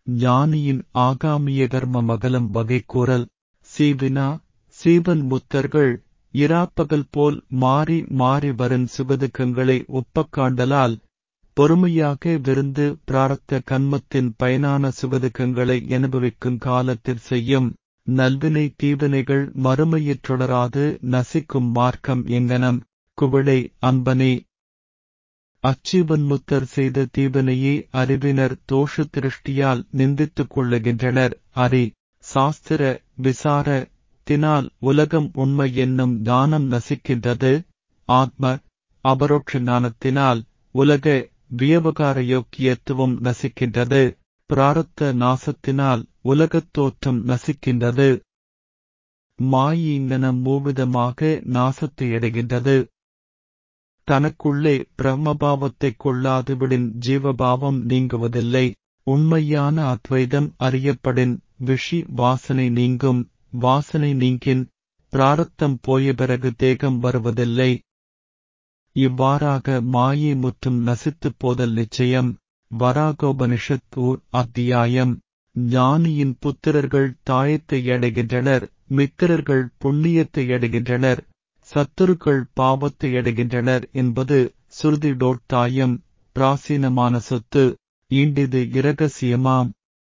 ஞானியின் ஆகாமிய கர்ம மகலம் வகை கூறல் சீவினா சீவன் முத்தர்கள் இராப்பகல் போல் மாறி மாறி வரும் சுகதுக்கங்களை ஒப்பக்காண்டலால் பொறுமையாக விருந்து பிராரத்த கன்மத்தின் பயனான சுகதுக்கங்களை அனுபவிக்கும் காலத்தில் செய்யும் நல்வினை தீவினைகள் மறுமையிற் தொடராது நசிக்கும் மார்க்கம் எங்கனம் குவிளை அன்பனே அச்சீவன் முத்தர் செய்த தீவினையை அறிவினர் தோஷ திருஷ்டியால் நிந்தித்துக் கொள்ளுகின்றனர் அறி சாஸ்திர விசார தினால் உலகம் உண்மை என்னும் ஞானம் நசிக்கின்றது ஆத்ம அபரோட்ச ஞானத்தினால் உலக வியவகார யோக்கியத்துவம் நசிக்கின்றது பிராரத்த நாசத்தினால் உலகத் தோற்றம் நசிக்கின்றது மாயிங்கனம் மூவிதமாக நாசத்தை அடைகின்றது தனக்குள்ளே பிரம்மபாவத்தைக் கொள்ளாதுவிடின் ஜீவபாவம் நீங்குவதில்லை உண்மையான அத்வைதம் அறியப்படின் விஷி வாசனை நீங்கும் வாசனை நீங்கின் பிராரத்தம் போய பிறகு தேகம் வருவதில்லை இவ்வாறாக மாயை முற்றும் நசித்துப் போதல் நிச்சயம் வராகோபனிஷத் ஊர் அத்தியாயம் ஞானியின் புத்திரர்கள் தாயத்தை அடைகின்றனர் மித்திரர்கள் புண்ணியத்தை அடைகின்றனர் சத்துருக்கள் பாவத்தை அடைகின்றனர் என்பது சுருதிடோட்டாயம் பிராசீனமான சொத்து ஈண்டிது இரகசியமாம்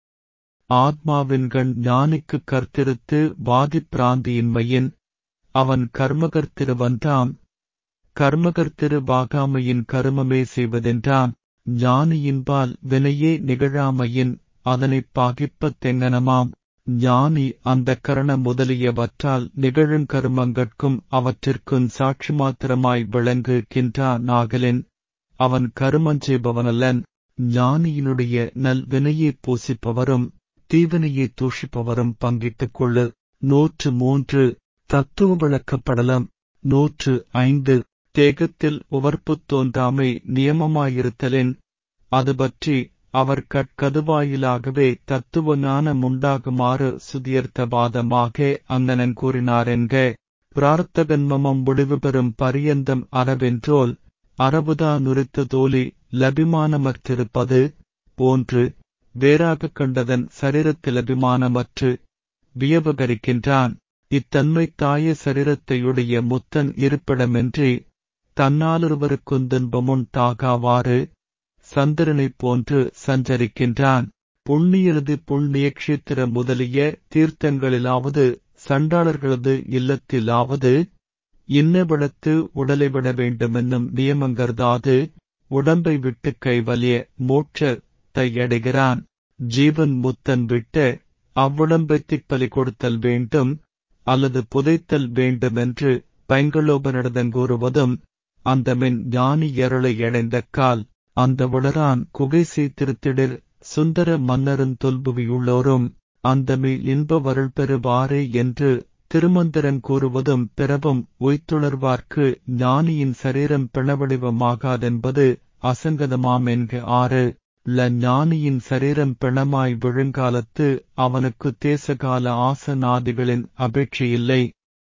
ஆத்மாவின்கண் ஞானிக்கு கர்த்திருத்து வாதிப்பிராந்தியின்மையின் அவன் கர்மகர்த்திருவன்றாம் கர்மகர்த்திரு வாகாமையின் கருமமே செய்வதென்றாம் ஞானியின்பால் வினையே நிகழாமையின் அதனைப் பாகிப்பத் தெங்கனமாம் ஞானி அந்த கரண முதலியவற்றால் நிகழும் கருமங்கட்கும் அவற்றிற்கும் சாட்சி மாத்திரமாய் விளங்குகின்றான் நாகலின் அவன் கருமஞ்செய்பவனல்லன் ஞானியினுடைய நல் வினையை பூசிப்பவரும் தீவினையை தூஷிப்பவரும் பங்கிட்டுக் கொள்ளு நூற்று மூன்று தத்துவ விளக்கப்படலம் நூற்று ஐந்து தேகத்தில் உவர்ப்புத் தோன்றாமை நியமமாயிருத்தலின் அது பற்றி அவர் கட்கதுவாயிலாகவே தத்துவ ஞானம் உண்டாகுமாறு சுதியர்த்தவாதமாக அங்கனன் கூறினாரென்க பிரார்த்தகன்மமம் முடிவு பெறும் பரியந்தம் அறவென்றோல் அறவுதா நுரித்த தோலி லபிமானமற்றிருப்பது போன்று வேறாகக் கண்டதன் சரீரத்தில் அபிமானமற்று வியபகரிக்கின்றான் இத்தன்மை தாய சரீரத்தையுடைய முத்தன் இருப்பிடமின்றி தன்னாலொருவருக்குந் துன்பமுண்டாகாவாறு சந்திரனைப் போன்று சஞ்சரிக்கின்றான் புண்ணியரது புண்ணிய கஷேத்திர முதலிய தீர்த்தங்களிலாவது சண்டாளர்களது இல்லத்திலாவது இன்னவிடத்து உடலை விட வேண்டுமென்னும் நியமங்கர்தாது உடம்பை விட்டு கைவலிய மோட்சத்தை அடைகிறான் ஜீவன் முத்தன் விட்ட அவ்வுடம்பைத் பலி கொடுத்தல் வேண்டும் அல்லது புதைத்தல் வேண்டுமென்று பைங்களோபனிடதன் கூறுவதும் அந்த மின் ஞானி எருளை அடைந்த கால் அந்த உளரான் குகை சீத்திருத்திடில் சுந்தர மன்னரும் தொல்புவியுள்ளோரும் அந்தமி இன்ப வருள் பெறுவாரே என்று திருமந்திரன் கூறுவதும் பிறவும் உய்த்துணர்வார்க்கு ஞானியின் சரீரம் பிணவடிவமாகாதென்பது அசங்கதமாம் என்க ஆறு ல ஞானியின் சரீரம் பிணமாய் விழுங்காலத்து அவனுக்கு தேசகால ஆசனாதிகளின் அபேட்சையில்லை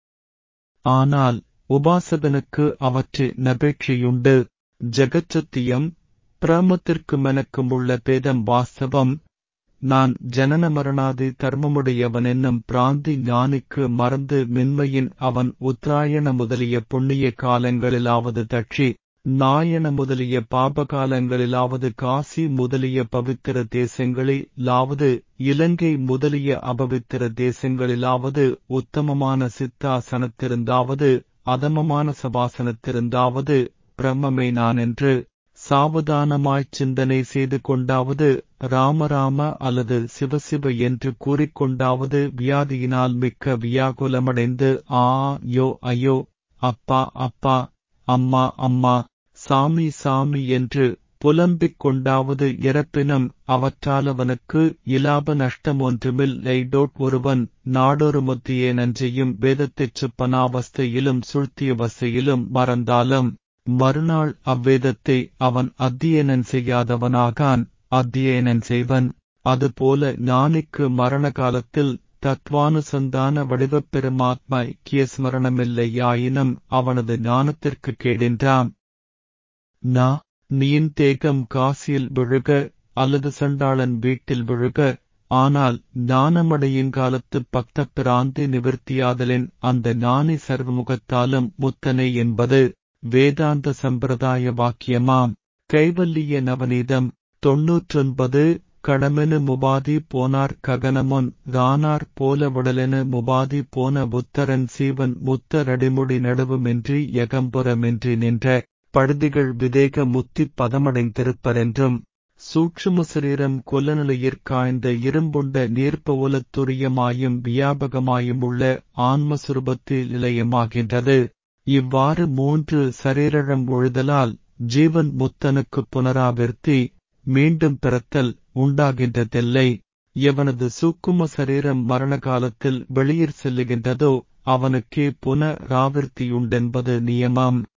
ஆனால் உபாசகனுக்கு அவற்று நபேட்சையுண்டு ஜெகச்சத்தியம் பிரமத்திற்கு மெனக்கும் உள்ள பேதம் வாஸ்தவம் நான் ஜனன மரணாதி தர்மமுடையவன் என்னும் பிராந்தி ஞானிக்கு மறந்து மின்மையின் அவன் உத்தராயண முதலிய புண்ணிய காலங்களிலாவது தட்சி நாயன முதலிய பாபகாலங்களிலாவது காசி முதலிய பவித்திர தேசங்களிலாவது இலங்கை முதலிய அபவித்திர தேசங்களிலாவது உத்தமமான சித்தாசனத்திருந்தாவது அதமமான சபாசனத்திருந்தாவது பிரம்மமே நான் என்று சாவதானமாய்ச் சிந்தனை செய்து கொண்டாவது ராமராம அல்லது சிவசிவ என்று கூறிக்கொண்டாவது வியாதியினால் மிக்க வியாகுலமடைந்து ஆ யோ ஐயோ அப்பா அப்பா அம்மா அம்மா சாமி சாமி என்று புலம்பிக் கொண்டாவது இறப்பினும் அவற்றாலவனுக்கு இலாப நஷ்டம் ஒன்றுமில்லை டோட் ஒருவன் நாடொரு முத்தியே நஞ்சையும் வேதத்தைச் சுப்பனாவஸ்தையிலும் சுழ்த்தியவஸ்தையிலும் மறந்தாலும் மறுநாள் அவ்வேதத்தை அவன் அத்தியனன் செய்யாதவனாகான் அத்தியனன் செய்வன் அதுபோல ஞானிக்கு மரண காலத்தில் தத்வானுசந்தான வடிவப் பெருமாத்மா கியஸ்மரணமில்லையாயினும் அவனது ஞானத்திற்கு கேடின்றாம் நா நீன் தேகம் காசியில் விழுக அல்லது சண்டாளன் வீட்டில் விழுக ஆனால் ஞானமடையுங்காலத்து பக்த பிராந்தி நிவர்த்தியாதலின் அந்த ஞானி சர்வமுகத்தாலும் முத்தனை என்பது வேதாந்த சம்பிரதாய வாக்கியமாம் கைவல்லிய நவநீதம் தொன்னூற்றொன்பது கடமெனு முபாதி போனார் ககனமுன் கானார் போல விடலென முபாதி போன புத்தரன் சீவன் முத்தரடிமுடி நடுவுமின்றி யகம்புறமின்றி நின்ற பழுதிகள் விதேக முத்தி பதமடைந்திருப்பரென்றும் சூட்சும சரீரம் கொல்லநிலையிற் காய்ந்த இரும்புண்ட நீர்ப்பவுலத்துரியமாயும் வியாபகமாயும் உள்ள ஆன்மசுரூபத்தில் நிலையமாகின்றது இவ்வாறு மூன்று சரீரம் ஒழுதலால் ஜீவன் முத்தனுக்கு புனராவிர்த்தி மீண்டும் பிறத்தல் உண்டாகின்றதில்லை எவனது சூக்கும சரீரம் மரண காலத்தில் வெளியிற் செல்லுகின்றதோ அவனுக்கே புன ராவிர்த்தியுண்டென்பது நியமம்